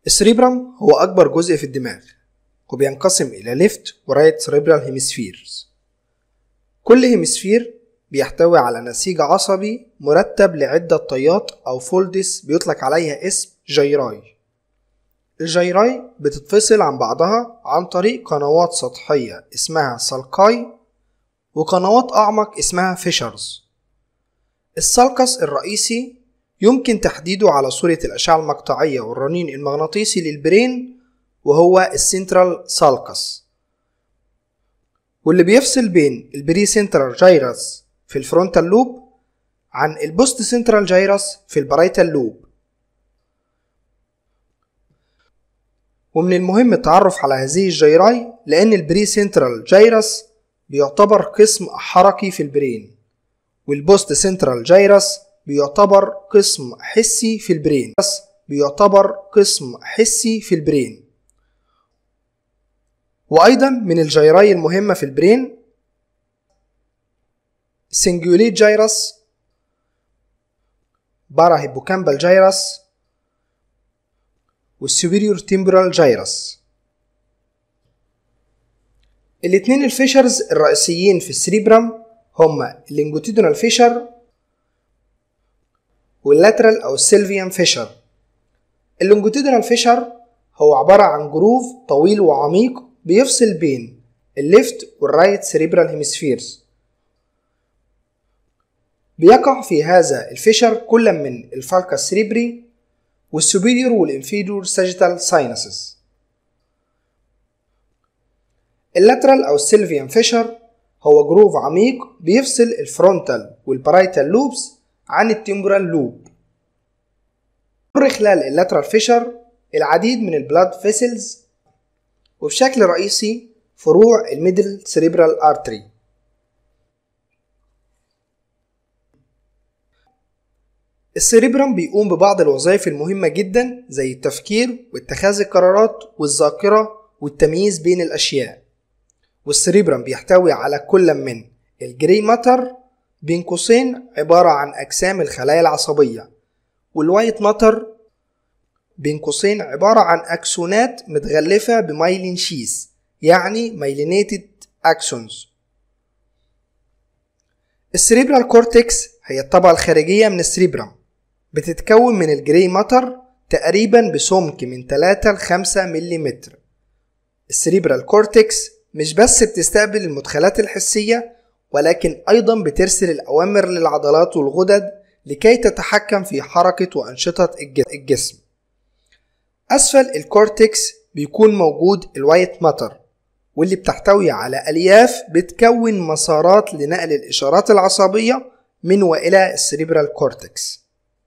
السريبرم هو أكبر جزء في الدماغ وبينقسم إلى ليفت ورايت سريبرال هيمسفيرز كل هيمسفير بيحتوي على نسيج عصبي مرتب لعدة طيات أو فولدس بيطلق عليها اسم جيراي الجيراي بتتفصل عن بعضها عن طريق قنوات سطحية اسمها سالكاي وقنوات أعمق اسمها فيشرز السالكس الرئيسي يمكن تحديده على صورة الأشعة المقطعية والرنين المغناطيسي للبرين وهو السنترال سالكس واللي بيفصل بين البري سنترال جايرس في الفرونتال لوب عن البوست سنترال جايرس في البرايتال لوب ومن المهم التعرف على هذه الجيراي لأن البري سنترال جايرس بيعتبر قسم حركي في البرين والبوست سنترال جايرس بيعتبر قسم حسي في البرين بس بيعتبر قسم حسي في البرين وأيضا من الجيراي المهمة في البرين سنجوليت جايرس بارا هيبوكامبال جايرس والسوبيريور تيمبرال جايرس الاتنين الفيشرز الرئيسيين في السريبرم هما اللينجوتيدونال فيشر واللاترال او السيلفيان فيشر اللونجيتودينال فيشر هو عبارة عن جروف طويل وعميق بيفصل بين الليفت والرايت سريبرال هيمسفيرز بيقع في هذا الفيشر كل من الفالكا سريبري والسوبيريور والانفيريور ساجيتال ساينسز اللاترال او السيلفيان فيشر هو جروف عميق بيفصل الفرونتال والبرايتال لوبس عن التمبرال لوب مر خلال اللاترال فيشر العديد من البلاد فيسلز وبشكل رئيسي فروع الميدل سريبرال ارتري السريبرم بيقوم ببعض الوظائف المهمة جدا زي التفكير واتخاذ القرارات والذاكرة والتمييز بين الأشياء والسريبرم بيحتوي على كل من الجري ماتر بين قوسين عبارة عن أجسام الخلايا العصبية والوايت ماتر بين قوسين عبارة عن أكسونات متغلفة بمايلين شيس يعني مايلينيتد أكسونز السريبرال كورتكس هي الطبقة الخارجية من السريبرم بتتكون من الجري ماتر تقريبا بسمك من 3 ل 5 ملم السريبرال كورتكس مش بس بتستقبل المدخلات الحسية ولكن أيضا بترسل الأوامر للعضلات والغدد لكي تتحكم في حركة وأنشطة الجسم أسفل الكورتكس بيكون موجود الوايت ماتر واللي بتحتوي على ألياف بتكون مسارات لنقل الإشارات العصبية من وإلى السريبرال كورتكس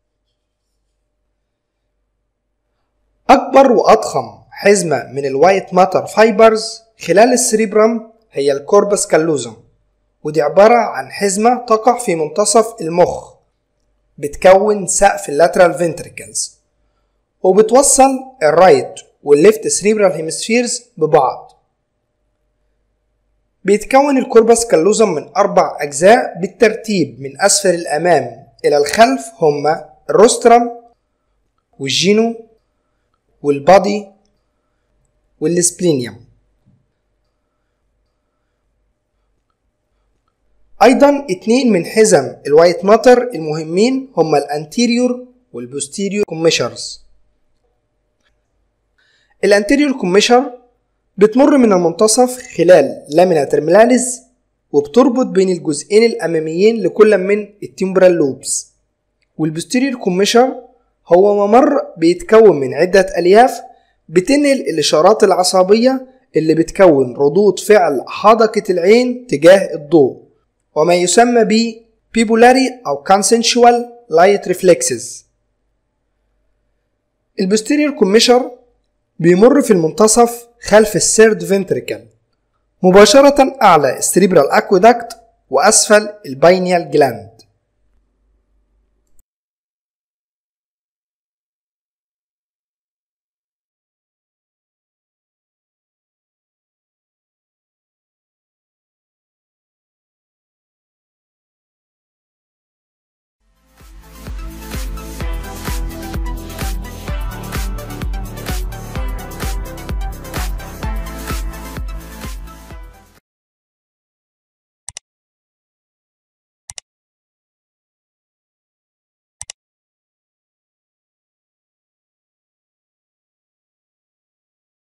أكبر وأضخم حزمة من الوايت ماتر فايبرز خلال السريبرم هي الكوربس كالوزم ودي عبارة عن حزمة تقع في منتصف المخ بتكون سقف اللاترال فينتريكلز وبتوصل الرايت والليفت سريبرال هيمسفيرز ببعض بيتكون الكوربس كالوزم من أربع أجزاء بالترتيب من أسفل الأمام إلى الخلف هما الروسترم والجينو والبادي والسبلينيوم أيضا اتنين من حزم الوايت ماتر المهمين هما الانتيريور والبوستيريور كوميشرز الانتيريور كوميشر بتمر من المنتصف خلال لامينا ترميناليز وبتربط بين الجزئين الأماميين لكل من التمبرال لوبس والبوستيريور كوميشر هو ممر بيتكون من عدة ألياف بتنقل الإشارات العصبية اللي بتكون ردود فعل حدقة العين تجاه الضوء وما يسمى ب pupillary أو consensual light reflexes البوستيريور كوميشر بيمر في المنتصف خلف السيرد فنتريكل مباشرة أعلى السريبرال أكويدكت وأسفل الباينيال جلاند